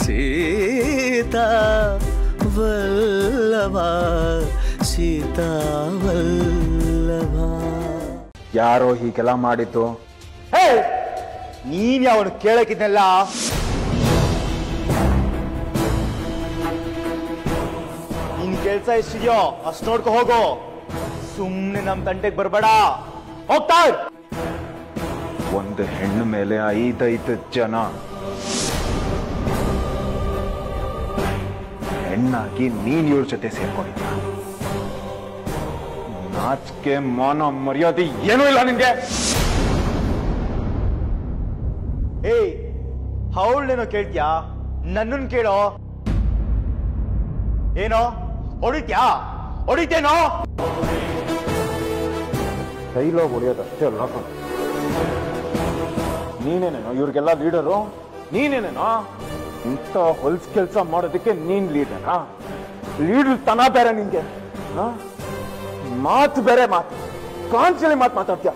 ಸೀತಾ ವಲ್ಲಭ ಸೀತಾ ವಲ್ಲಭ ಯಾರೋ ಹೀಗೆಲ್ಲ ಮಾಡಿದ್ದು ಹೇ ನೀನ್ ಯಾವನು ಕೇಳಕ್ಕಿದ್ನೆಲ್ಲ ನಿನ್ ಕೆಲ್ಸ ಎಷ್ಟಿದ್ಯೋ ಅಷ್ಟ್ ನೋಡ್ಕೊ ಹೋಗು ಸುಮ್ನೆ ನಮ್ ತಂಟೆಗ್ ಬರ್ಬೇಡ ಹೋಗ್ತಾ ಇರು. ಒಂದು ಹೆಣ್ಣು ಮೇಲೆ ಐದೈದು ಜನ ಹೆಣ್ಣಾಗಿ ನೀನ್ ಇವ್ರ ಜೊತೆ ಸೇರ್ಕೊಂಡಿದ್ದ ನಾಚಿಕೆ ಮಾನ ಮರ್ಯಾದೆ ಏನೂ ಇಲ್ಲ ನಿನ್ಗೆ ಏಯ್ ಅವಳನ್ನೇನೋ ಕೇಳ್ತ್ಯಾ ನನ್ನನ್ ಕೇಳೋ ಏನೋ ಹೊಡಿತ್ಯಾ ಹೊಡಿತೇನೋ ಡೈಲಾಗ್ ಹೊಡೆಯೋದಷ್ಟೇ ಅಲ್ಲ ಕಣೋ. ನೀನೇನೇನೋ ಇವ್ರಿಗೆಲ್ಲ ಲೀಡರು ನೀನೇನೇನೋ ಇಂಥ ಹೊಲ್ಸ್ ಕೆಲಸ ಮಾಡೋದಕ್ಕೆ ನೀನ್ ಲೀಡರಾ ಲೀಡರ್ ತನ ಬೇರೆ ನಿಂಗೆ ಆ? ಮಾತು ಬೇರೆ ಮಾತು ಕಾಂಚಲಿ ಮಾತು ಮಾತಾಡ್ತೀಯ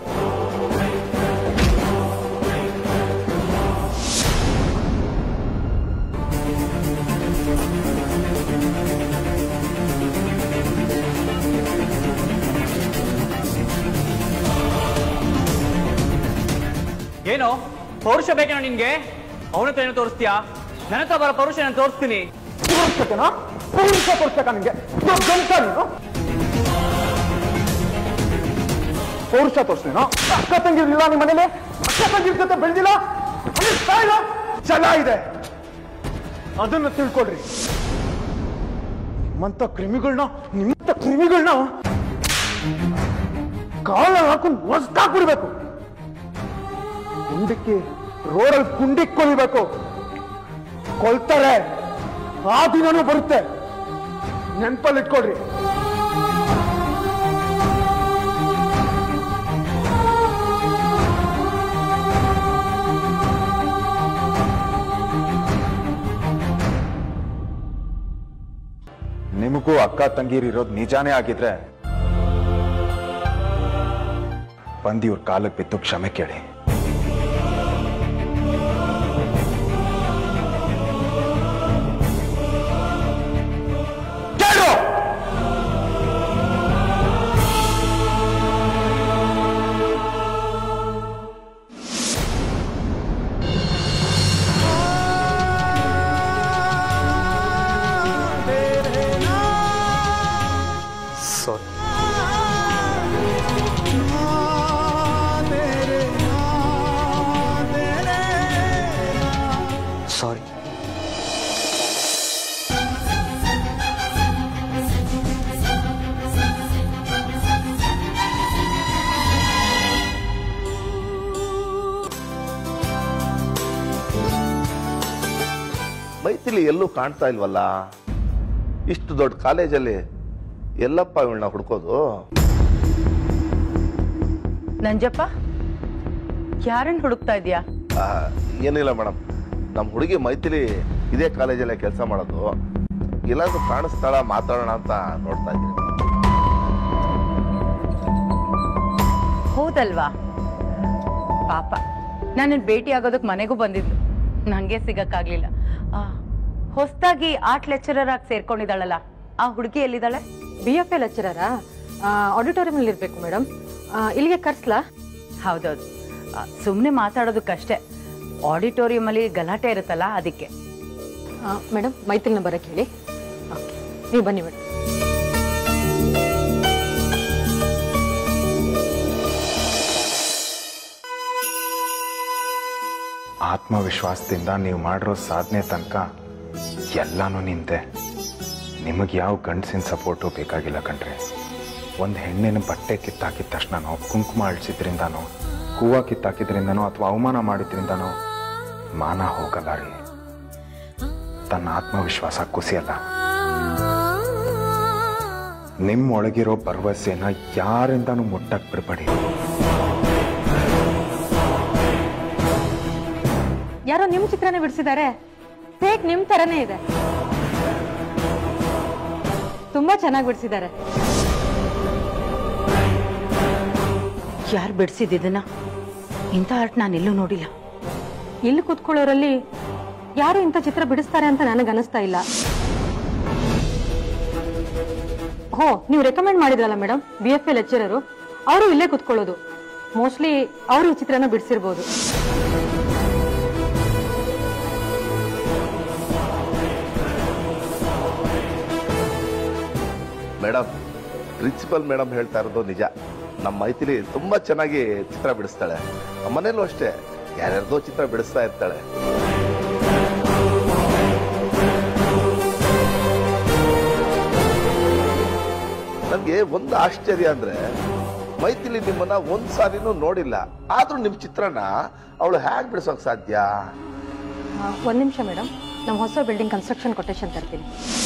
ಏನು ಪೌರುಷ ಬೇಕೇನೋ ನಿನ್ಗೆ ಅವನ ಹತ್ರ ಏನೋ ತೋರಿಸ್ತೀಯಾ ನನ್ನ ಹತ್ರ ಬರೋ ಪೌರುಷ ನಾನು ತೋರಿಸ್ತೀನಿ ತೋರಿಸ್ಬೇಕೇನೋ ಪೌರುಷ ತೋರಿಸ್ಬೇಕಾ ನಿಂಗೆ ದೊಡ್ಡ ಗಂಟ ನೀನು ಪೌರುಷ ತೋರಿಸ್ತೀನೋ ಅಕ್ಕ ತಂಗಿರ್ಲಿಲ್ಲ ನಿಮ್ಮ ಮನೇಲಿ ಅಕ್ಕ ತಂಗಿರ್ ಜೊತೆ ಬೆಳೆದಿಲ್ಲ ಚೆನ್ನಾಗಿದೆ ಅದನ್ನ ತಿಳ್ಕೊಳ್ರಿ ನಿಮ್ಮಂತ ಕ್ರಿಮಿಗಳನ್ನ ನಿಮ್ಮಂತ ಕ್ರಿಮಿಗಳನ್ನ ಕಾಲ ಹಾಕೊಂಡು ಹೊಸ್ದಾಕ್ಬಿಡ್ಬೇಕು ಕುಂಡಿಕ್ಕಿ ರೋಡಲ್ಲಿ ಕುಂಡಿಕ್ ಕೊಲ್ಬೇಕು ಕೊಲ್ತಾರೆ ಆ ದಿನನೂ ಬರುತ್ತೆ ನೆನ್ಪಲ್ಲಿ ಇಟ್ಕೊಳ್ರಿ ನಿಮಗೂ ಅಕ್ಕ ತಂಗಿರಿರೋದು ನಿಜಾನೇ ಆಗಿದ್ರೆ ಬಂದು ಇವ್ರ ಕಾಲಕ್ಕೆ ಬಿದ್ದು ಕ್ಷಮೆ ಕೇಳಿ ಕೇಳು ಸಾರಿ ಸಾರಿ ಮೈಥಿಲಿ ಎಲ್ಲೂ ಕಾಣ್ತಾ ಇಲ್ವಲ್ಲ ಇಷ್ಟು ದೊಡ್ಡ ಕಾಲೇಜಲ್ಲಿ ಎಲ್ಲಪ್ಪ ಇವಳನ್ನ ಹುಡ್ಕೋದು ನಂಜಪ್ಪ ಯಾರನ್ನ ಹುಡುಕ್ತಾ ಇದೀಯಾ ಆ, ಏನಿಲ್ಲ ಮೇಡಮ್ ನಮ್ಮ ಹುಡುಗಿ ಮೈಥಿಲಿ ಇದೇ ಕಾಲೇಜಲ್ಲೇ ಕೆಲಸ ಮಾಡೋದು ಎಲ್ಲಾದ್ರೂ ಕಾಣಿಸ್ತಾಳ ಮಾತಾಡೋಣ ಅಂತ ನೋಡ್ತಾ ಇದ್ದೀನಿ ಹೌದಲ್ವಾ ಪಾಪ ನಾನು ಭೇಟಿ ಆಗೋದಕ್ಕೆ ಮನೆಗೂ ಬಂದಿದ್ಲು ನಂಗೆ ಸಿಗಕ್ಕಾಗ್ಲಿಲ್ಲ ಹೊಸದಾಗಿ ಆರ್ಟ್ ಲೆಕ್ಚರರ್ ಆಗಿ ಸೇರ್ಕೊಂಡಿದ್ದಾಳಲ್ಲ ಆ ಹುಡುಗಿ ಎಲ್ಲಿದ್ದಾಳೆ ಬಿ ಎಫ್ ಎ ಲೆಕ್ಚರರಾ ಆಡಿಟೋರಿಯಂ ಅಲ್ಲಿ ಇರ್ಬೇಕು ಮೇಡಮ್ ಇಲ್ಲಿಗೆ ಕರ್ಸ್ಲಾ ಹೌದೌದು ಸುಮ್ಮನೆ ಮಾತಾಡೋದಕ್ಕಷ್ಟೇ ಆಡಿಟೋರಿಯಂ ಅಲ್ಲಿ ಗಲಾಟೆ ಇರುತ್ತಲ್ಲ ಅದಕ್ಕೆ ಮೇಡಮ್ ಮೈತ್ರಿನ ಬರಕ್ಕೆ ಹೇಳಿ ಓಕೆ ನೀವು ಬನ್ನಿ ಮೇಡಮ್ ಆತ್ಮವಿಶ್ವಾಸದಿಂದ ನೀವು ಮಾಡಿರೋ ಸಾಧನೆ ತನಕ ಎಲ್ಲಾನು ನಿಂದೆ ನಿಮಗೆ ಯಾವ ಗಂಡಸಿನ ಸಪೋರ್ಟು ಬೇಕಾಗಿಲ್ಲ ಕಣ್ರಿ ಒಂದು ಹೆಣ್ಣಿನ ಬಟ್ಟೆ ಕಿತ್ತಾಕಿದ ತಕ್ಷಣನೋ ಕುಂಕುಮ ಅಳಿಸಿದ್ರಿಂದನೋ ಹೂವು ಕಿತ್ತಾಕಿದ್ರಿಂದನೋ ಅಥವಾ ಅವಮಾನ ಮಾಡಿದ್ರಿಂದನೋ ಮಾನ ಹೋಗಲ್ಲ ರೀ ತನ್ನ ಆತ್ಮವಿಶ್ವಾಸ ಕುಸಿಯಲ್ಲ ನಿಮ್ಮೊಳಗಿರೋ ಭರವಸೆನ ಯಾರಿಂದನೂ ಮುಟ್ಟಕ್ ಬಿಡ್ಬೇಡಿ ಯಾರೋ ನಿಮ್ಮ ಚಿತ್ರನ ಬಿಡಿಸಿದ್ದಾರೆ ಫೇಕ್ ನಿಮ್ ತರನೇ ಇದೆ ತುಂಬಾ ಚೆನ್ನಾಗಿ ಬಿಡಿಸಿದ್ದಾರೆ ಯಾರು ಬಿಡಿಸಿದ್ದನ್ನ ಇಂಥ ಆರ್ಟ್ ನಾನು ಎಲ್ಲೂ ನೋಡಿಲ್ಲ ಇಲ್ಲಿ ಕೂತ್ಕೊಳ್ಳೋರಲ್ಲಿ ಯಾರು ಇಂಥ ಚಿತ್ರ ಬಿಡಿಸ್ತಾರೆ ಅಂತ ನನಗೆ ಅನಿಸ್ತಾ ಇಲ್ಲ ಹೋ ನೀವು ರೆಕಮೆಂಡ್ ಮಾಡಿದ್ರಲ್ಲ madam B F A lecturer ಅವರು ಇಲ್ಲೇ ಕುತ್ಕೊಳ್ಳೋದು ಮೋಸ್ಟ್ಲಿ ಅವರು ಈ ಚಿತ್ರನ ಬಿಡಿಸಿರ್ಬೋದು ಮೇಡಮ್ ಪ್ರಿನ್ಸಿಪಲ್ ಮೇಡಮ್ ಹೇಳ್ತಾ ಇರೋದು ನಿಜ ನಮ್ಮ ಮೈಥಿಲಿ ತುಂಬಾ ಚೆನ್ನಾಗಿ ಚಿತ್ರ ಬಿಡಿಸ್ತಾಳೆ ನಮ್ಮ ಮನೇಲೂ ಅಷ್ಟೇ ಯಾರ್ಯಾರ್ದೋ ಚಿತ್ರ ಬಿಡಿಸ್ತಾ ಇರ್ತಾಳೆ ನನಗೆ ಒಂದು ಆಶ್ಚರ್ಯ ಅಂದ್ರೆ ಮೈಥಿಲಿ ನಿಮ್ಮನ್ನ ಒಂದ್ ಸಾರಿನೂ ನೋಡಿಲ್ಲ ಆದ್ರೂ ನಿಮ್ ಚಿತ್ರನ ಅವಳು ಹ್ಯಾಗ್ ಬಿಡಿಸೋಕ್ ಸಾಧ್ಯ ಆ, ಒಂದ್ ನಿಮಿಷ ಮೇಡಮ್ ನಮ್ಮ ಹೊಸ ಬಿಲ್ಡಿಂಗ್ ಕನ್ಸ್ಟ್ರಕ್ಷನ್ ಕೊಟೇಶನ್ ತರ್ತೀನಿ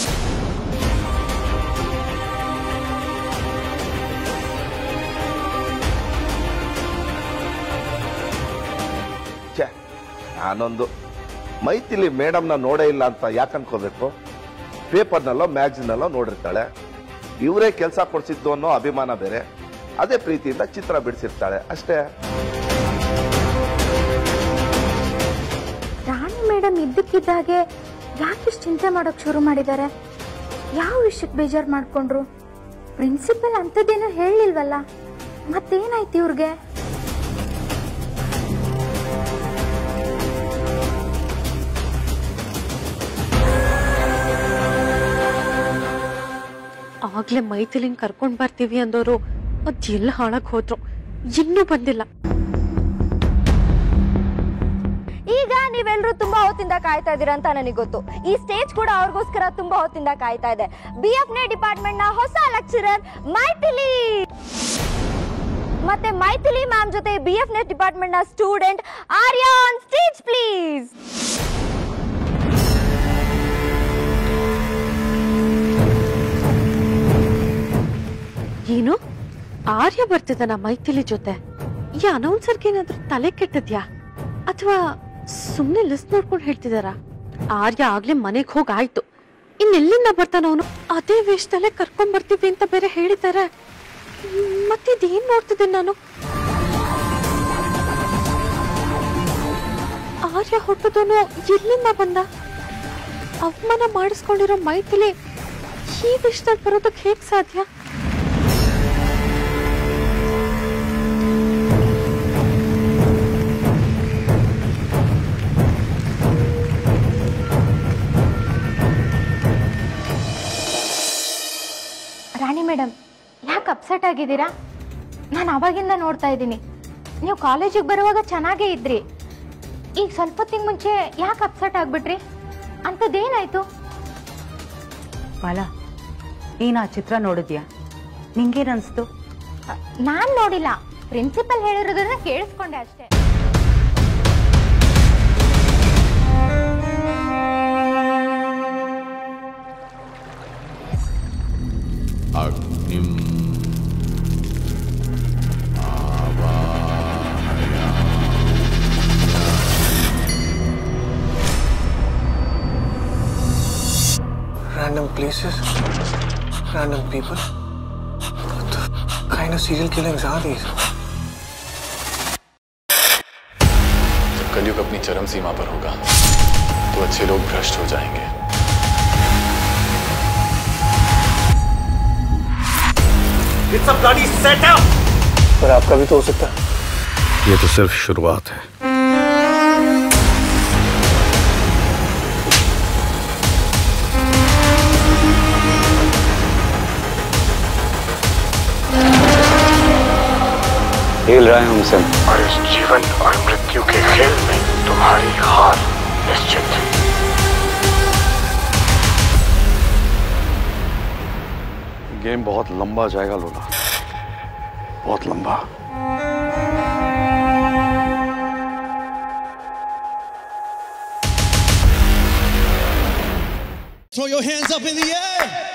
ಛೆ ನಾನೊಂದು ಮೈಥಿಲಿ ಮೇಡಮ್ನ ನೋಡೇ ಇಲ್ಲ ಅಂತ ಯಾಕೆ ಅನ್ಕೋಬೇಕು ಪೇಪರ್ನಲ್ಲೋ ಮ್ಯಾಗ್ಝಿನಲ್ಲೋ ನೋಡಿರ್ತಾಳೆ ಇವರೇ ಕೆಲಸ ಕೊಡ್ಸಿದ್ದು ಅನ್ನೋ ಅಭಿಮಾನ ಬೇರೆ ಅದೇ ಪ್ರೀತಿಯಿಂದ ಚಿತ್ರ ಬಿಡಿಸಿರ್ತಾಳೆ ಅಷ್ಟೇ ರಾಣಿ ಮೇಡಮ್ ಇದ್ದಕ್ಕಿದ್ದಾಗೆ ಯಾಕಿಷ್ಟು ಚಿಂತೆ ಮಾಡೋಕ್ ಶುರು ಮಾಡಿದ್ದಾರೆ ಯಾವ ವಿಷಯಕ್ಕೆ ಬೇಜಾರು ಮಾಡ್ಕೊಂಡ್ರು ಪ್ರಿನ್ಸಿಪಲ್ ಅಂಥದ್ದೇನೋ ಹೇಳಿಲ್ವಲ್ಲ ಮತ್ತೇನಾಯ್ತು ಇವ್ರಿಗೆ ಆಗ್ಲೇ ಮೈಥಿಲಿನ್ ಕರ್ಕೊಂಡ್ ಬರ್ತೀವಿ ಅಂದೋರು ಅದ್ ಎಲ್ಲ ಹಾಳಾಗ್ ಹೋದ್ರು ಇನ್ನೂ ಬಂದಿಲ್ಲ ಈಗ ನೀವೆಲ್ಲರೂ ತುಂಬಾ ಹೊತ್ತಿಂದ ಕಾಯ್ತಾ ಇದ್ದೀರಾ ಅಂತ ನನಗೆ ಗೊತ್ತು ಈ ಸ್ಟೇಜ್ ಕೂಡ ಅವ್ರಿಗೋಸ್ಕರ ತುಂಬಾ ಹೊತ್ತಿಂದ ಕಾಯ್ತಾ ಇದೆ ಬಿ ಎಫ್ ನೇ ಡಿಪಾರ್ಟ್ಮೆಂಟ್ ನ ಹೊಸ ಲೆಕ್ಚರರ್ ಮೈಥಿಲಿ ಮತ್ತೆ ಮೈಥಿಲಿ ಮ್ಯಾಮ್ ಜೊತೆ ಬಿ ಎಫ್ ನೇ ಡಿಪಾರ್ಟ್ಮೆಂಟ್ ನ student Arya on stage please ಏನು ಆರ್ಯ ಬರ್ತಿದ್ದಾನ ಮೈಥಿಲಿ ಜೊತೆ ಈ ಅನೌನ್ಸರ್ಗೆ ಏನಾದ್ರೂ ತಲೆ ಕೆಟ್ಟದ್ಯಾ ಅಥವಾ ಸುಮ್ನೆ ಲಿಸ್ಟ್ ನೋಡ್ಕೊಂಡು ಹೇಳ್ತಿದಾರ ಆರ್ಯ ಆಗ್ಲೇ ಮನೆಗ್ ಹೋಗ್ ಆಯ್ತು ಇನ್ನೆಲ್ಲಿಂದ ಬರ್ತಾನ ಅವನು ಅದೇ ವೇಷದಲ್ಲೇ ಕರ್ಕೊಂಡ್ ಬರ್ತೀವಿ ಅಂತ ಬೇರೆ ಹೇಳಿದ್ದಾರೆ ಮತ್ತಿದೇನ್ ನೋಡ್ತಿದ್ದೀನಿ ನಾನು ಆರ್ಯ ಹೊಟ್ಟದವನು ಎಲ್ಲಿಂದ ಬಂದ ಅವಮಾನ ಮಾಡಿಸ್ಕೊಂಡಿರೋ ಮೈಥಿಲಿ ಈ ವಿಷಯದಲ್ಲಿ ಬರೋದಕ್ಕೆ ಹೇಗ್ ಸಾಧ್ಯ ರಾಣಿ ಮೇಡಮ್ ಯಾಕೆ ಅಪ್ಸೆಟ್ ಆಗಿದ್ದೀರಾ ನಾನು ಅವಾಗಿಂದ ನೋಡ್ತಾ ಇದ್ದೀನಿ ನೀವು ಕಾಲೇಜಿಗೆ ಬರುವಾಗ ಚೆನ್ನಾಗೇ ಇದ್ರಿ ಈಗ ಸ್ವಲ್ಪ ಹೊತ್ತಿಗೆ ಮುಂಚೆ ಯಾಕೆ ಅಪ್ಸೆಟ್ ಆಗ್ಬಿಟ್ರಿ ಅಂಥದ್ದೇನಾಯ್ತು ಬಾಲ ನೀನು ಆ ಚಿತ್ರ ನೋಡಿದ್ಯಾ ನಿಂಗೇನ್ ಅನ್ಸ್ತು ನಾನು ನೋಡಿಲ್ಲ ಪ್ರಿನ್ಸಿಪಲ್ ಹೇಳಿರೋದನ್ನ ಕೇಳಿಸ್ಕೊಂಡೆ ಅಷ್ಟೇ Random places, random people. What the kind of serial killings are these? जब कलयुग अपनी चरम सीमा पर होगा तो अच्छे लोग भ्रष्ट हो जाएंगे पर आपका भी तो हो सकता है ये तो सिर्फ शुरुआत है खेल रहे हैं हमसे और इस जीवन और मृत्यु के खेल में तुम्हारी हार निश्चित है गेम बहुत लंबा जाएगा लोला बहुत लंबा Throw your hands up in the air.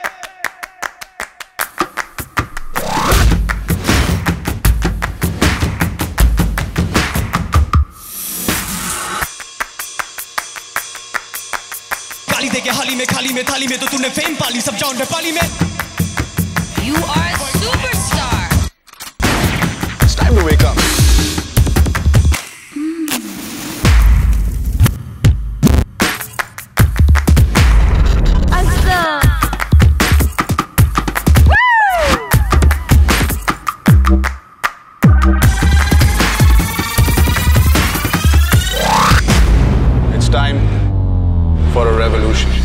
गाली दे के हाली में खाली में थाली में तो तूने फेम पाली सब जॉनर पाली में You are a superstar. It's time to wake up. revolution.